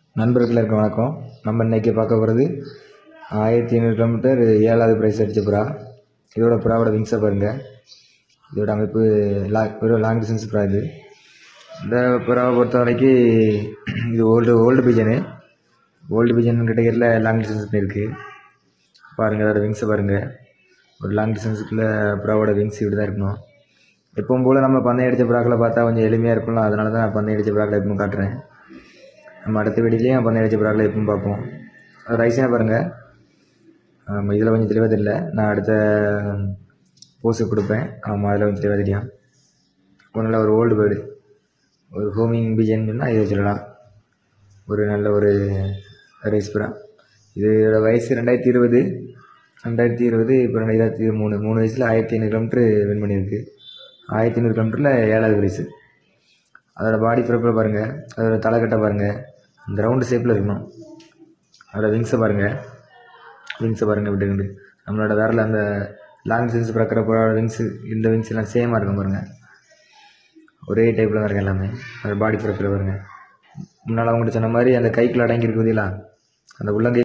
நண்பர்களுக்கு வணக்கம் நம்ம இன்றைக்கி பார்க்க போகிறது ஆயிரத்தி ஐநூறு கிலோமீட்டர் ஏழாவது ப்ரைஸ் அடித்த புறா இதோட புறாவோட விங்ஸை பாருங்கள் இதோட அமைப்பு லா வெறும் லாங் டிஸ்டன்ஸ் புறா இது இந்த புறாவை பொறுத்த வரைக்கும் இது old old pigeon old pigeon கேட்டகரியில் லாங் டிஸ்டன்ஸ் இருக்குது பாருங்கள் அதோட விங்ஸை பாருங்கள் ஒரு லாங் டிஸ்டன்ஸுக்குள்ளே புறாவோட விங்ஸ் இப்படி தான் இருக்கணும் எப்பவும் போல் நம்ம பந்தயம் அடித்த புறாக்களை பார்த்தா கொஞ்சம் எளிமையாக இருக்கும்ல அதனால தான் நான் பந்தயம் அடித்த புறாக்களை எப்பவும் காட்டுறேன் நம்ம அடுத்த வீடியோலையும் பந்தயம் அடித்த புறாக்களை எப்பவும் பார்ப்போம் அது ரைஸாக பாருங்கள் ஆமாம் இதில் கொஞ்சம் தெளிவாக தெரியல நான் அடுத்த போஸு கொடுப்பேன் ஆமாம் அதில் கொஞ்சம் தெளிவாக தெரியும் ஒரு நல்ல ஒரு ஓல்டு பேர்டு ஒரு ஹோமிங் பிஜன் சொன்னால் இதை சொல்லலாம் ஒரு நல்ல ஒரு ரைஸ் புறா இதோட வயசு ரெண்டாயிரத்தி இருபது ரெண்டாயிரத்தி இருபது இப்போ ரெண்டாயிரத்தி மூணு மூணு வயசில் ஆயிரத்தி ஐநூறு கிலோமீட்ரு வின் பண்ணியிருக்கு ஆயிரத்தி ஐநூறு கிலோமீட்டரில் ஏழாவது ப்ரைஸு அதோட பாடி ஃபிரப்பில் பாருங்கள் அதோட தலைக்கட்டை பாருங்கள் இந்த ரவுண்டு ஷேப்பில் இருக்கணும் அதோட விங்ஸை பாருங்கள் விங்ஸை பாருங்கள் இப்படி இருந்து நம்மளோட வேரில் அந்த லாங் டிஸ்டன்ஸ் பறக்கிறப்போ விங்ஸு இந்த விங்ஸ் எல்லாம் சேமாக இருக்கும் பாருங்கள் ஒரே டைப்பில் தான் இருக்கும் எல்லாமே அதோட பாடி ஃபிரப்பில் பாருங்கள் முன்னால் அவங்கள்ட்ட சொன்ன மாதிரி அந்த கைக்குள்ள அடங்கி இருக்குதுங்களா அந்த உள்ளங்கை